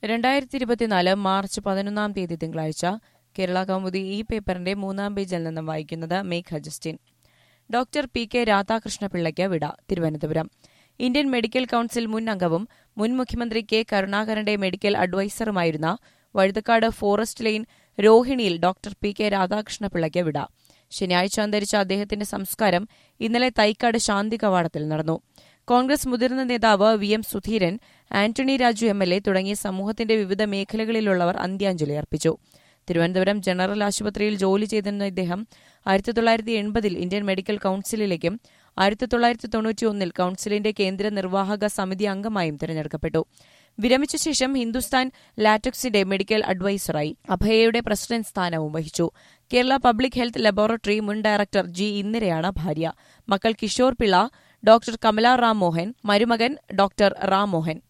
രണ്ടായിരത്തി ഇരുപത്തിനാല് മാർച്ച് പതിനൊന്നാം തീയതി തിങ്കളാഴ്ച കേരള കൗമുദി ഈ പേപ്പറിന്റെ മൂന്നാം പേജിൽ നിന്നും വായിക്കുന്നത് Megha Justin doctor P K രാധാകൃഷ്ണപിള്ളയ്ക്ക് വിട തിരുവനന്തപുരം ഇന്ത്യൻ മെഡിക്കൽ കൌൺസിൽ മുൻ അംഗവും മുൻ മുഖ്യമന്ത്രി കെ കരുണാകരന്റെ മെഡിക്കൽ അഡ്വൈസറുമായിരുന്ന വഴുതക്കാട് ഫോറസ്റ്റ് ലൈൻ രോഹിണിയിൽ ഡോക്ടർ പി കെ രാധാകൃഷ്ണപിള്ളയ്ക്ക് വിട ശനിയാഴ്ച അന്തരിച്ച അദ്ദേഹത്തിന്റെ സംസ്കാരം ഇന്നലെ തൈക്കാട് ശാന്തി കവാടത്തിൽ നടന്നു കോൺഗ്രസ് മുതിർന്ന നേതാവ് V M Sudheeran Antony Raju M L A തുടങ്ങി സമൂഹത്തിന്റെ വിവിധ മേഖലകളിലുള്ളവർ അന്ത്യാഞ്ജലി അർപ്പിച്ചു തിരുവനന്തപുരം ജനറൽ ആശുപത്രിയിൽ ജോലി ചെയ്തിരുന്ന ഇദ്ദേഹം ആയിരത്തി തൊള്ളായിരത്തി എൺപതിൽ ഇന്ത്യൻ മെഡിക്കൽ കൌൺസിലിലേക്കും ആയിരത്തി തൊള്ളായിരത്തി തൊണ്ണൂറ്റിയൊന്നിൽ കൌൺസിലിന്റെ കേന്ദ്ര നിർവാഹക സമിതി അംഗമായും തിരഞ്ഞെടുക്കപ്പെട്ടു വിരമിച്ച ശേഷം ഹിന്ദുസ്ഥാൻ ലാറ്റക്സിന്റെ മെഡിക്കൽ അഡ്വൈസറായി അഭയയുടെ പ്രസിഡന്റ് സ്ഥാനവും വഹിച്ചു കേരള പബ്ലിക് ഹെൽത്ത് ലബോറട്ടറി മുൻ ഡയറക്ടർ ജി ഇന്ദിരയാണ് ഭാര്യ മക്കൾ കിഷോർ പിള്ള ഡോക്ടർ കമല റാം മോഹൻ മരുമകൻ ഡോക്ടർ റാം മോഹൻ